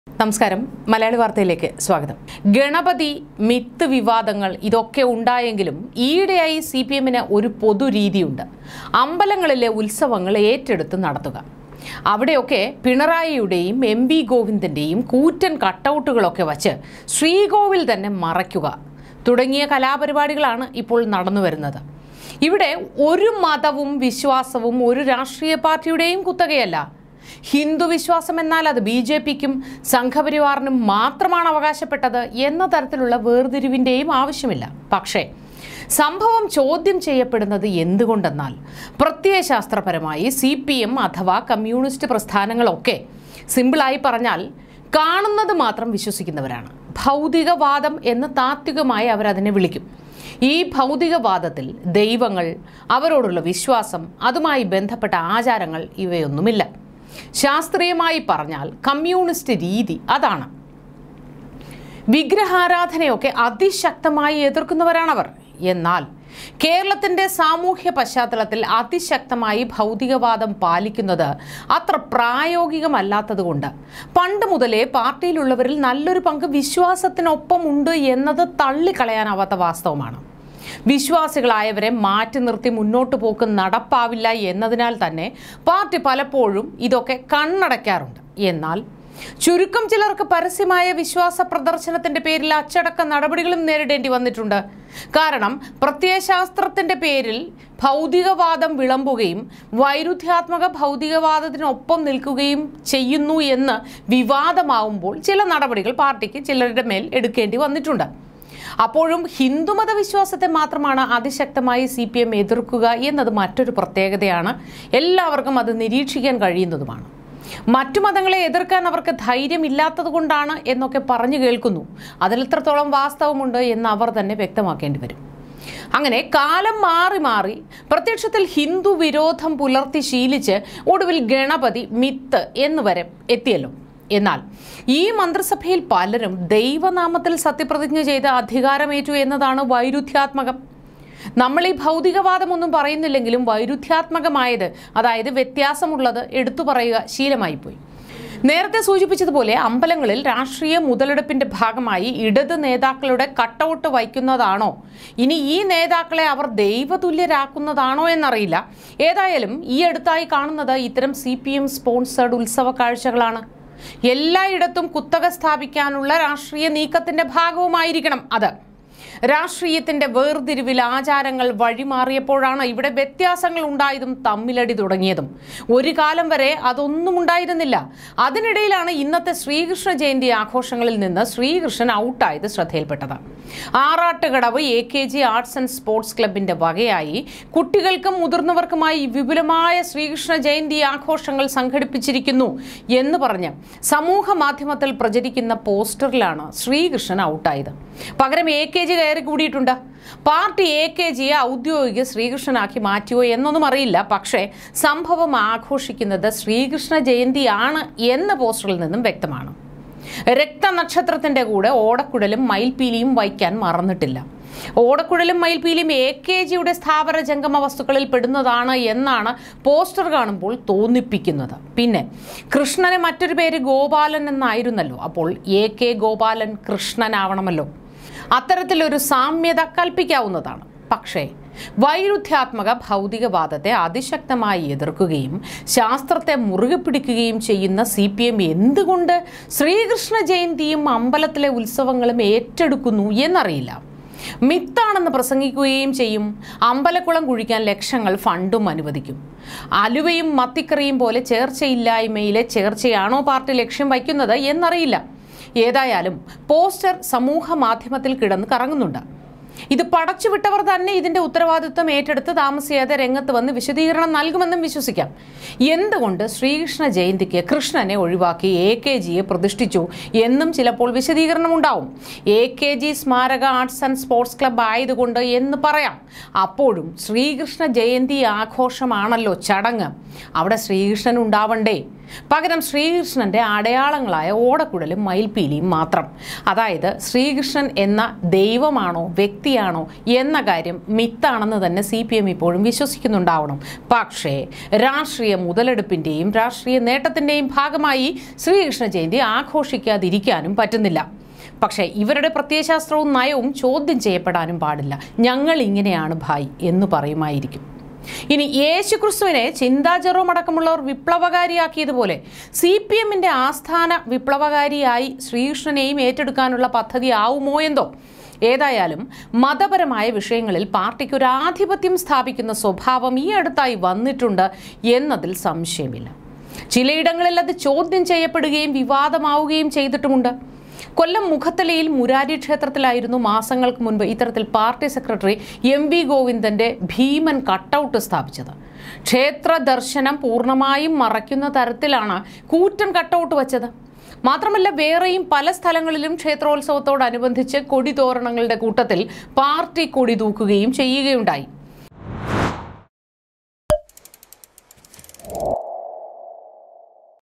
നമസ്കാരം മലയാളി വാർത്തയിലേക്ക് സ്വാഗതം ഗണപതി മിത്ത് വിവാദങ്ങൾ ഇതൊക്കെ ഉണ്ടായെങ്കിലും ഈയിടെയായി സി പി എമ്മിന് ഒരു പൊതു രീതിയുണ്ട് അമ്പലങ്ങളിലെ ഉത്സവങ്ങൾ ഏറ്റെടുത്ത് നടത്തുക അവിടെയൊക്കെ പിണറായിയുടെയും എം വി ഗോവിന്ദൻ്റെയും കൂറ്റൻ കട്ടൗട്ടുകളൊക്കെ വച്ച് ശ്രീകോവിൽ തന്നെ മറയ്ക്കുക തുടങ്ങിയ കലാപരിപാടികളാണ് ഇപ്പോൾ നടന്നു വരുന്നത് ഇവിടെ ഒരു മതവും വിശ്വാസവും ഒരു രാഷ്ട്രീയ പാർട്ടിയുടെയും കുത്തകയല്ല ഹിന്ദു വിശ്വാസം എന്നാൽ അത് ബി ജെ പിക്കും സംഘപരിവാറിനും മാത്രമാണ് അവകാശപ്പെട്ടത് എന്ന തരത്തിലുള്ള വേർതിരിവിൻ്റെയും ആവശ്യമില്ല പക്ഷേ സംഭവം ചോദ്യം ചെയ്യപ്പെടുന്നത് എന്തുകൊണ്ടെന്നാൽ പ്രത്യയശാസ്ത്രപരമായി സി പി എം അഥവാ കമ്മ്യൂണിസ്റ്റ് പ്രസ്ഥാനങ്ങളൊക്കെ സിമ്പിളായി പറഞ്ഞാൽ കാണുന്നത് മാത്രം വിശ്വസിക്കുന്നവരാണ് ഭൗതികവാദം എന്ന് താത്വികമായി അവരതിനെ വിളിക്കും ഈ ഭൗതികവാദത്തിൽ ദൈവങ്ങൾ അവരോടുള്ള വിശ്വാസം അതുമായി ബന്ധപ്പെട്ട ആചാരങ്ങൾ ഇവയൊന്നുമില്ല ശാസ്ത്രീയമായി പറഞ്ഞാൽ കമ്മ്യൂണിസ്റ്റ് രീതി അതാണ് വിഗ്രഹാരാധനയൊക്കെ അതിശക്തമായി എതിർക്കുന്നവരാണവർ എന്നാൽ കേരളത്തിന്റെ സാമൂഹ്യ പശ്ചാത്തലത്തിൽ അതിശക്തമായി ഭൗതികവാദം പാലിക്കുന്നത് അത്ര പ്രായോഗികമല്ലാത്തതുകൊണ്ട് പണ്ട് മുതലേ പാർട്ടിയിലുള്ളവരിൽ നല്ലൊരു പങ്ക് വിശ്വാസത്തിനൊപ്പം ഉണ്ട് എന്നത് തള്ളിക്കളയാനാവാത്ത വാസ്തവമാണ് വിശ്വാസികളായവരെ മാറ്റി നിർത്തി മുന്നോട്ട് പോക്ക് നടപ്പാവില്ല എന്നതിനാൽ തന്നെ പാർട്ടി പലപ്പോഴും ഇതൊക്കെ കണ്ണടയ്ക്കാറുണ്ട് എന്നാൽ ചുരുക്കം ചിലർക്ക് പരസ്യമായ വിശ്വാസ പ്രദർശനത്തിന്റെ പേരിൽ അച്ചടക്ക നടപടികളും നേരിടേണ്ടി വന്നിട്ടുണ്ട് കാരണം പ്രത്യയശാസ്ത്രത്തിന്റെ പേരിൽ ഭൗതികവാദം വിളമ്പുകയും വൈരുദ്ധ്യാത്മക ഭൗതികവാദത്തിനൊപ്പം നിൽക്കുകയും ചെയ്യുന്നു എന്ന് വിവാദമാവുമ്പോൾ ചില നടപടികൾ പാർട്ടിക്ക് ചിലരുടെ മേൽ എടുക്കേണ്ടി വന്നിട്ടുണ്ട് അപ്പോഴും ഹിന്ദുമത വിശ്വാസത്തെ മാത്രമാണ് അതിശക്തമായി സി പി എം എതിർക്കുക എന്നത് മറ്റൊരു പ്രത്യേകതയാണ് എല്ലാവർക്കും അത് നിരീക്ഷിക്കാൻ കഴിയുന്നതുമാണ് മറ്റു മതങ്ങളെ എതിർക്കാൻ അവർക്ക് ധൈര്യമില്ലാത്തത് കൊണ്ടാണ് എന്നൊക്കെ പറഞ്ഞു കേൾക്കുന്നു അതിലെത്രത്തോളം വാസ്തവമുണ്ട് എന്ന് അവർ തന്നെ വ്യക്തമാക്കേണ്ടി വരും അങ്ങനെ കാലം മാറി മാറി പ്രത്യക്ഷത്തിൽ ഹിന്ദു വിരോധം പുലർത്തി ശീലിച്ച് ഒടുവിൽ ഗണപതി മിത്ത് എന്ന് വരെ എത്തിയല്ലോ എന്നാൽ ഈ മന്ത്രിസഭയിൽ പലരും ദൈവനാമത്തിൽ സത്യപ്രതിജ്ഞ ചെയ്ത് അധികാരമേറ്റു എന്നതാണ് വൈരുദ്ധ്യാത്മകം നമ്മൾ ഈ ഭൗതികവാദമൊന്നും പറയുന്നില്ലെങ്കിലും വൈരുദ്ധ്യാത്മകമായത് അതായത് വ്യത്യാസമുള്ളത് എടുത്തു പറയുക ശീലമായിപ്പോയി നേരത്തെ സൂചിപ്പിച്ചതുപോലെ അമ്പലങ്ങളിൽ രാഷ്ട്രീയ മുതലെടുപ്പിന്റെ ഭാഗമായി ഇടത് നേതാക്കളുടെ കട്ടൗട്ട് വയ്ക്കുന്നതാണോ ഇനി ഈ നേതാക്കളെ അവർ ദൈവതുല്യരാക്കുന്നതാണോ എന്നറിയില്ല ഏതായാലും ഈ അടുത്തായി കാണുന്നത് ഇത്തരം സി പി എം സ്പോൺസേഡ് ഉത്സവ കാഴ്ചകളാണ് എല്ലായിടത്തും കുത്തക സ്ഥാപിക്കാനുള്ള രാഷ്ട്രീയ നീക്കത്തിന്റെ ഭാഗവുമായിരിക്കണം അത് രാഷ്ട്രീയത്തിന്റെ വേർതിരിവിൽ ആചാരങ്ങൾ വഴിമാറിയപ്പോഴാണ് ഇവിടെ വ്യത്യാസങ്ങൾ ഉണ്ടായതും തമ്മിലടി തുടങ്ങിയതും ഒരു കാലം വരെ അതൊന്നും ഉണ്ടായിരുന്നില്ല അതിനിടയിലാണ് ഇന്നത്തെ ശ്രീകൃഷ്ണ ജയന്തി ആഘോഷങ്ങളിൽ നിന്ന് ശ്രീകൃഷ്ണൻ ഔട്ടായത് ശ്രദ്ധയിൽപ്പെട്ടത് Arattukadavu A K G arts and sports ക്ലബിന്റെ വകയായി കുട്ടികൾക്കും മുതിർന്നവർക്കുമായി വിപുലമായ ശ്രീകൃഷ്ണ ജയന്തി ആഘോഷങ്ങൾ സംഘടിപ്പിച്ചിരിക്കുന്നു എന്ന് പറഞ്ഞ് സമൂഹ മാധ്യമത്തിൽ പ്രചരിക്കുന്ന പോസ്റ്ററിലാണ് ശ്രീകൃഷ്ണൻ ഔട്ടായത് പകരം എ കെ ജി കയറി കൂടിയിട്ടുണ്ട് പാർട്ടി എ കെ ജിയെ ഔദ്യോഗിക ശ്രീകൃഷ്ണനാക്കി മാറ്റിയോ എന്നൊന്നും അറിയില്ല പക്ഷേ സംഭവം ആഘോഷിക്കുന്നത് ശ്രീകൃഷ്ണ ജയന്തിയാണ് എന്ന പോസ്റ്ററിൽ നിന്നും വ്യക്തമാണ് രക്തനക്ഷത്രത്തിന്റെ കൂടെ ഓടക്കുഴലും മയിൽപീലിയും വയ്ക്കാൻ മറന്നിട്ടില്ല ഓടക്കുഴലും മയിൽപീലിയും എ കെ ജിയുടെ സ്ഥാവര ജംഗമ വസ്തുക്കളിൽ പെടുന്നതാണ് എന്നാണ് പോസ്റ്റർ കാണുമ്പോൾ തോന്നിപ്പിക്കുന്നത് പിന്നെ കൃഷ്ണന് മറ്റൊരു പേര് ഗോപാലൻ എന്നായിരുന്നല്ലോ അപ്പോൾ എ കെ ഗോപാലൻ കൃഷ്ണനാവണമല്ലോ അത്തരത്തിലൊരു സാമ്യത കൽപ്പിക്കാവുന്നതാണ് പക്ഷേ വൈരുദ്ധ്യാത്മക ഭൗതികവാദത്തെ അതിശക്തമായി എതിർക്കുകയും ശാസ്ത്രത്തെ മുറുകെ പിടിക്കുകയും ചെയ്യുന്ന സി പി എം എന്തുകൊണ്ട് ശ്രീകൃഷ്ണ ജയന്തിയും അമ്പലത്തിലെ ഉത്സവങ്ങളും ഏറ്റെടുക്കുന്നു എന്നറിയില്ല മിത്താണെന്ന് പ്രസംഗിക്കുകയും ചെയ്യും അമ്പലക്കുളം കുഴിക്കാൻ ലക്ഷങ്ങൾ ഫണ്ടും അനുവദിക്കും അലുവയും മത്തിക്കറിയും പോലെ ചേർച്ചയില്ലായ്മയിലെ ചേർച്ചയാണോ പാർട്ടി ലക്ഷ്യം വയ്ക്കുന്നത് എന്നറിയില്ല ഏതായാലും പോസ്റ്റർ സമൂഹ മാധ്യമത്തിൽ കിടന്ന് കറങ്ങുന്നുണ്ട് ഇത് പടച്ചുവിട്ടവർ തന്നെ ഇതിന്റെ ഉത്തരവാദിത്വം ഏറ്റെടുത്ത് താമസിയാതെ രംഗത്ത് വന്ന് വിശദീകരണം നൽകുമെന്നും വിശ്വസിക്കാം എന്തുകൊണ്ട് ശ്രീകൃഷ്ണ ജയന്തിക്ക് കൃഷ്ണനെ ഒഴിവാക്കി എ കെ ജിയെ പ്രതിഷ്ഠിച്ചു എന്നും ചിലപ്പോൾ വിശദീകരണം ഉണ്ടാവും എ കെ ജി സ്മാരക ആർട്സ് ആൻഡ് സ്പോർട്സ് ക്ലബ്ബ് ആയതുകൊണ്ട് എന്ന് പറയാം അപ്പോഴും ശ്രീകൃഷ്ണ ജയന്തി ആഘോഷമാണല്ലോ ചടങ്ങ് അവിടെ ശ്രീകൃഷ്ണൻ ഉണ്ടാവണ്ടേ പകരം ശ്രീകൃഷ്ണന്റെ അടയാളങ്ങളായ ഓടക്കുഴലും മയിൽപീലിയും മാത്രം അതായത് ശ്രീകൃഷ്ണൻ എന്ന ദൈവമാണോ വ്യക്തിയാണോ എന്ന കാര്യം മിത്താണെന്ന് തന്നെ സി പി എം ഇപ്പോഴും വിശ്വസിക്കുന്നുണ്ടാവണം പക്ഷേ രാഷ്ട്രീയ മുതലെടുപ്പിന്റെയും രാഷ്ട്രീയ നേട്ടത്തിന്റെയും ഭാഗമായി ശ്രീകൃഷ്ണ ജയന്തി ആഘോഷിക്കാതിരിക്കാനും പറ്റുന്നില്ല പക്ഷേ ഇവരുടെ പ്രത്യയശാസ്ത്രവും നയവും ചോദ്യം ചെയ്യപ്പെടാനും പാടില്ല ഞങ്ങൾ ഇങ്ങനെയാണ് ഭായ് എന്ന് പറയുമായിരിക്കും ഇനി യേശുക്രിസ്തുവിനെ ചിന്താ ജെറോം അടക്കമുള്ളവർ വിപ്ലവകാരിയാക്കിയതുപോലെ സി പി എമ്മിന്റെ ആസ്ഥാന വിപ്ലവകാരിയായി ശ്രീകൃഷ്ണനെയും ഏറ്റെടുക്കാനുള്ള പദ്ധതി ആവുമോ എന്തോ ഏതായാലും മതപരമായ വിഷയങ്ങളിൽ പാർട്ടിക്ക് ഒരു ആധിപത്യം സ്ഥാപിക്കുന്ന സ്വഭാവം ഈ അടുത്തായി വന്നിട്ടുണ്ട് എന്നതിൽ സംശയമില്ല ചിലയിടങ്ങളിൽ അത് ചോദ്യം ചെയ്യപ്പെടുകയും വിവാദമാവുകയും ചെയ്തിട്ടുമുണ്ട് കൊല്ലം മുഖത്തലയിൽ മുരാരി ക്ഷേത്രത്തിലായിരുന്നു മാസങ്ങൾക്ക് മുൻപ് ഇത്തരത്തിൽ പാർട്ടി സെക്രട്ടറി എം വി ഗോവിന്ദന്റെ ഭീമൻ കട്ടൗട്ട് സ്ഥാപിച്ചത് ക്ഷേത്ര ദർശനം പൂർണ്ണമായും മറയ്ക്കുന്ന തരത്തിലാണ് കൂറ്റൻ കട്ടൗട്ട് വച്ചത് മാത്രമല്ല വേറെയും പല സ്ഥലങ്ങളിലും ക്ഷേത്രോത്സവത്തോടനുബന്ധിച്ച് കൊടി തോരണങ്ങളുടെ കൂട്ടത്തിൽ പാർട്ടി കൊടി തൂക്കുകയും ചെയ്യുകയുണ്ടായി